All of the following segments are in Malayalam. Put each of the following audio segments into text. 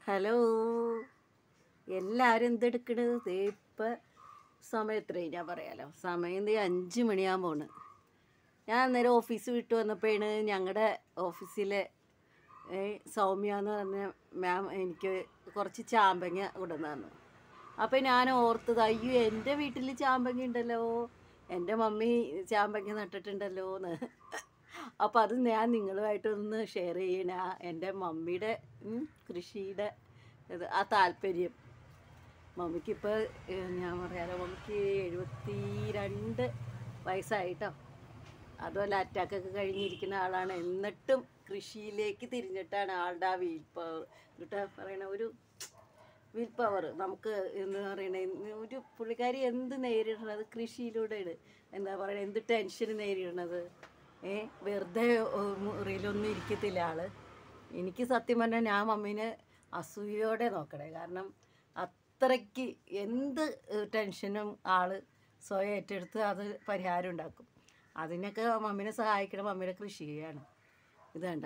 ഹലോ എല്ലാവരും എന്തെടുക്കണത് ദേ ഇപ്പം സമയം എത്രയായി ഞാൻ പറയാലോ സമയം ദേ അഞ്ച് മണിയാകാൻ പോണ് ഞാൻ അന്നേരം ഓഫീസ് വിട്ട് വന്നപ്പോഴാണ് ഞങ്ങളുടെ ഓഫീസിലെ ഏ, സൗമ്യ എന്ന് പറഞ്ഞ മാം എനിക്ക് കുറച്ച് ചാമ്പങ്ങ കൊണ്ടുവന്നു തന്നു അപ്പോൾ ഞാൻ ഓർത്തത് അയ്യോ എൻ്റെ വീട്ടിൽ ചാമ്പങ്ങ ഉണ്ടല്ലോ എൻ്റെ മമ്മി ചാമ്പങ്ങ നട്ടിട്ടുണ്ടല്ലോ എന്ന് അപ്പോൾ അത് ഞാൻ നിങ്ങളുമായിട്ടൊന്ന് ഷെയർ ചെയ്യണ എൻ്റെ മമ്മിയുടെ ഉം, കൃഷിയുടെ ഇത് ആ താല്പര്യം മമ്മിക്കിപ്പോൾ ഞാൻ പറയാലോ മമ്മിക്ക് എഴുപത്തി രണ്ട് വയസ്സായിട്ടോ അതുമല്ല അറ്റാക്കൊക്കെ കഴിഞ്ഞിരിക്കുന്ന ആളാണ് എന്നിട്ടും കൃഷിയിലേക്ക് തിരിഞ്ഞിട്ടാണ് ആളുടെ ആ വീൽ പവർ എന്നിട്ട് പറയണ ഒരു വിൽ പവർ നമുക്ക് എന്ന് പറയണ ഒരു പുള്ളിക്കാരി എന്ത് നേരിടണത് കൃഷിയിലൂടെയാണ് എന്താ പറയുക എന്ത് ടെൻഷൻ നേരിടണത് ഏ വെറുതെ ഒ- മുറിയിലൊന്നും ഇരിക്കത്തില്ല ആള് എനിക്ക് സത്യം പറഞ്ഞാൽ ഞാൻ മമ്മീനെ അസൂയയോടെ നോക്കണേ കാരണം അത്രയ്ക്ക് എന്ത് ഏഹ്, ടെൻഷനും ആള് സ്വയം ഏറ്റെടുത്ത് അത് പരിഹാരം ഉണ്ടാക്കും അതിനൊക്കെ മമ്മീനെ സഹായിക്കണ മമ്മീനെ കൃഷിയാണ് ഇത് കണ്ട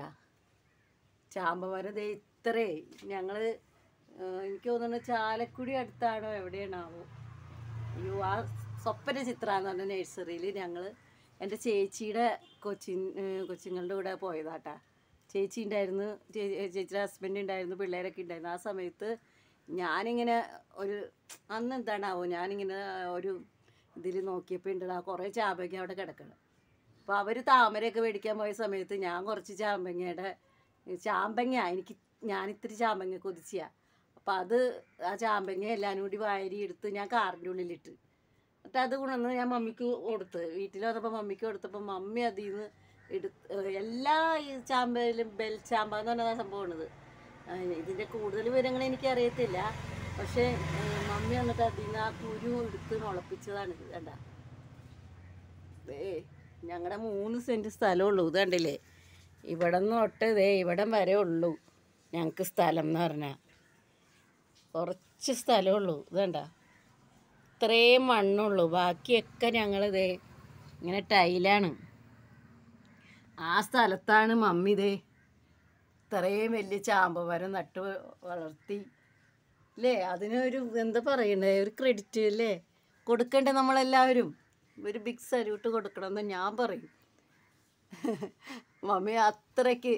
ചാമ്പമരം ദേ ഇത്രേ ഞങ്ങൾ എനിക്ക് തോന്നുന്നു ചാലക്കുടി അടുത്താണോ എവിടെയാണാവോ അയ്യോ ആ സ്വപ്ന ചിത്ര എന്ന് പറഞ്ഞ നഴ്സറിയിൽ ഞങ്ങൾ എൻ്റെ ചേച്ചിയുടെ കൊച്ചിൻ ഏഹ് കൊച്ചുങ്ങളുടെ കൂടെ പോയതാട്ടാ ചേച്ചി ഉണ്ടായിരുന്നു ചേ- ചേച്ചിയുടെ ഹസ്ബൻഡ് ഉണ്ടായിരുന്നു പിള്ളേരൊക്കെ ഉണ്ടായിരുന്നു ആ സമയത്ത് ഞാനിങ്ങനെ ഒരു അന്ന് എന്താണാവോ ഞാനിങ്ങനെ ഒരു ഇതിൽ നോക്കിയപ്പോൾ ഉണ്ടടാ കുറേ ചാമ്പയ്ക്ക അവിടെ കിടക്കണം അപ്പോൾ അവർ താമരയൊക്കെ മേടിക്കാൻ പോയ സമയത്ത് ഞാൻ കുറച്ച് ചാമ്പങ്ങയുടെ ചാമ്പങ്ങ എനിക്ക് ഞാൻ ഇത്തിരി ചാമ്പങ്ങ കൊതിച്ചാ അപ്പം അത് ആ ചാമ്പങ്ങ എല്ലാവരും കൂടി വാരി എടുത്ത് ഞാൻ കാറിൻ്റെ ഉള്ളിലിട്ട് എന്നിട്ട് അത് കൊണ്ടുവന്ന് ഞാൻ മമ്മിക്ക് കൊടുത്ത് വീട്ടിൽ വന്നപ്പോൾ മമ്മിക്ക് കൊടുത്തപ്പോൾ മമ്മി അതിൽ നിന്ന് എടുത്ത് എല്ലാ ഈ ചാമ്പയിലും ബെൽ ചാമ്പ എന്ന് പറഞ്ഞ സംഭവമാണിത് ഇതിൻ്റെ കൂടുതൽ വിവരങ്ങൾ എനിക്കറിയത്തില്ല പക്ഷേ ഏഹ്, മമ്മി വന്നിട്ട് അതിൽ നിന്ന് ആ കുരു എടുത്ത് മുളപ്പിച്ചതാണ് ഇത് കണ്ട ഏ ഞങ്ങളുടെ മൂന്ന് സെൻറ്റ് സ്ഥലമുള്ളൂ ഇത് കണ്ടില്ലേ ഇവിടെ നിന്ന് തൊട്ട് ദേ ഇവിടം വരെ ഉള്ളൂ ഞങ്ങൾക്ക് സ്ഥലം എന്ന് പറഞ്ഞാൽ കുറച്ച് സ്ഥലമുള്ളൂ ഇത് കണ്ട ഇത്രയും മണ്ണുള്ളൂ ബാക്കിയൊക്കെ ഞങ്ങൾ ദേ ഇങ്ങനെ ടൈലാണ് ആ സ്ഥലത്താണ് മമ്മി ദേ ഇത്രയും വലിയ ചാമ്പമരം നട്ട് വളർത്തി അല്ലേ അതിനൊരു എന്താ പറയണ്ടേ ഒരു ക്രെഡിറ്റ് അല്ലേ കൊടുക്കണ്ടേ നമ്മളെല്ലാവരും ഒരു ബിഗ് സല്യൂട്ട് കൊടുക്കണമെന്ന് ഞാൻ പറയും മമ്മി അത്രയ്ക്ക്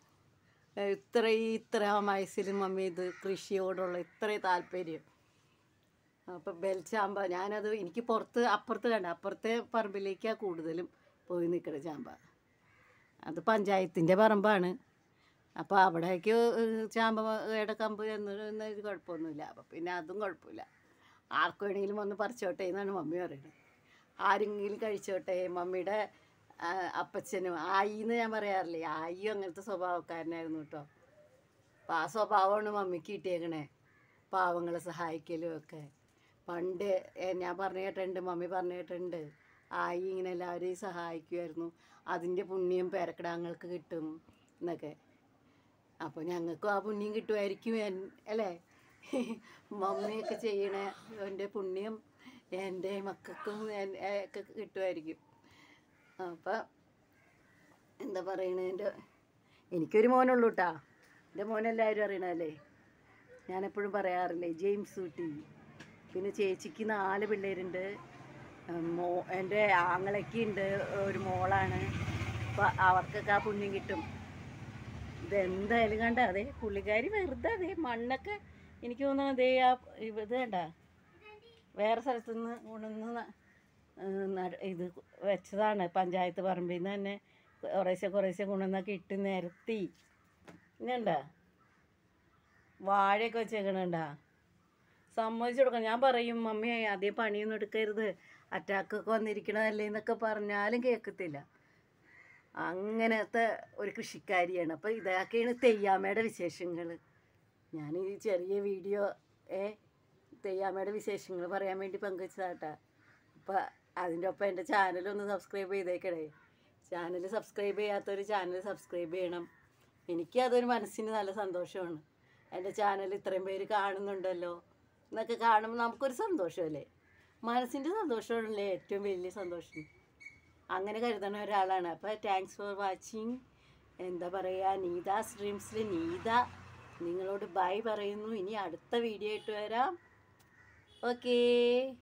ഇത്ര ഈ ഇത്ര വയസ്സിൽ മമ്മി ഇത് കൃഷിയോടുള്ള ഇത്രയും താല്പര്യം അപ്പം ബെൽച്ചാമ്പ ഞാനത് എനിക്ക് പുറത്ത് അപ്പുറത്ത് കണ്ട അപ്പുറത്തെ പറമ്പിലേക്കാണ് കൂടുതലും പോയി നിൽക്കണ ചാമ്പ അത് പഞ്ചായത്തിൻ്റെ പറമ്പാണ് അപ്പോൾ അവിടേക്ക് ചാമ്പയുടെ കമ്പ് എന്നൊരു ഒരു കുഴപ്പമൊന്നുമില്ല അപ്പം പിന്നെ അതും കുഴപ്പമില്ല ആർക്ക് വേണമെങ്കിലും വന്ന് പറിച്ചോട്ടെ എന്നാണ് മമ്മി പറയുന്നത് ആരെങ്കിലും കഴിച്ചോട്ടെ മമ്മിയുടെ ആ, അപ്പച്ചനും ആയിന്ന് ഞാൻ പറയാറില്ലേ ആയിയും അങ്ങനത്തെ സ്വഭാവക്കാരനായിരുന്നു കേട്ടോ അപ്പം ആ സ്വഭാവമാണ് മമ്മിക്ക് കിട്ടിയേക്കണേ പാവങ്ങളെ സഹായിക്കലും ഒക്കെ പണ്ട് ഏ, ഞാൻ പറഞ്ഞു കേട്ടിട്ടുണ്ട് മമ്മി പറഞ്ഞു കേട്ടിട്ടുണ്ട് ആയി ഇങ്ങനെ എല്ലാവരെയും സഹായിക്കുമായിരുന്നു അതിൻ്റെ പുണ്യം പേരക്കിടാങ്ങൾക്ക് കിട്ടും എന്നൊക്കെ അപ്പോൾ ഞങ്ങൾക്കും ആ പുണ്യം കിട്ടുമായിരിക്കും എൻ- അല്ലേ മമ്മിയൊക്കെ ചെയ്യണ എൻ്റെ പുണ്യം എൻ്റെ മക്കൾക്കും എൻ- ഏ, ഒക്കെ കിട്ടുമായിരിക്കും അപ്പം എന്താ പറയണേ എൻ്റെ എനിക്കൊരു മോനുള്ളൂ കേട്ടാ എൻ്റെ മോനെല്ലാവരും അറിയണല്ലേ ഞാനെപ്പോഴും പറയാറില്ലേ ജെയിംസ് ഊട്ടി പിന്നെ ചേച്ചിക്ക് നാല് പിള്ളേരുണ്ട് ഉം, മോ എൻ്റെ ആങ്ങളയ്ക്ക് ഉണ്ട് ഒരു മോളാണ് അപ്പം അവർക്കൊക്കെ ആ പുണ്യം കിട്ടും ഇതെന്തായാലും കണ്ട അതെ പുള്ളിക്കാരി വെറുതെ അതെ മണ്ണൊക്കെ എനിക്ക് തോന്നുന്നു അതേ ആ ഇത് കണ്ട വേറെ സ്ഥലത്തു നിന്ന് കൊണ്ടുവന്ന് ന- ഏഹ് നട- ഇത് വെച്ചതാണ് പഞ്ചായത്ത് പറമ്പിൽ നിന്ന് തന്നെ കുറേശ്ശെ കുറേശ്ശെ കൊണ്ടുവന്നൊക്കെ ഇട്ട് നിരത്തി ഇന്നുണ്ട വാഴയൊക്കെ വെച്ചേക്കണണ്ട സമ്മതിച്ചു കൊടുക്കണം ഞാൻ പറയും മമ്മി അതേ പണിയൊന്നും എടുക്കരുത് അറ്റാക്കൊക്കെ വന്നിരിക്കണതല്ലേ എന്നൊക്കെ പറഞ്ഞാലും കേൾക്കത്തില്ല അങ്ങനത്തെ ഒരു കൃഷിക്കാരിയാണ് അപ്പോൾ ഇതൊക്കെയാണ് തെയ്യാമ്മയുടെ വിശേഷങ്ങൾ ഞാൻ ഈ ചെറിയ വീഡിയോ ഏ തെയ്യാമ്മയുടെ വിശേഷങ്ങൾ പറയാൻ വേണ്ടി പങ്കുവച്ചതാട്ടാ അപ്പോൾ അതിൻ്റെ ഒപ്പം എൻ്റെ ചാനലൊന്ന് സബ്സ്ക്രൈബ് ചെയ്തേക്കണേ ചാനൽ സബ്സ്ക്രൈബ് ചെയ്യാത്തൊരു ചാനൽ സബ്സ്ക്രൈബ് ചെയ്യണം എനിക്ക് അതൊരു മനസ്സിന് നല്ല സന്തോഷമാണ് എൻ്റെ ചാനൽ ഇത്രയും പേര് കാണുന്നുണ്ടല്ലോ എന്നൊക്കെ കാണുമ്പോൾ നമുക്കൊരു സന്തോഷമല്ലേ മനസ്സിൻ്റെ സന്തോഷമാണല്ലേ ഏറ്റവും വലിയ സന്തോഷം അങ്ങനെ കരുതുന്ന ഒരാളാണ് അപ്പോൾ താങ്ക്സ് ഫോർ വാച്ചിങ് എന്താ പറയുക നീത സ്ട്രീംസിൽ നീത നിങ്ങളോട് ബൈ പറയുന്നു ഇനി അടുത്ത വീഡിയോ ആയിട്ട് വരാം ഓക്കേ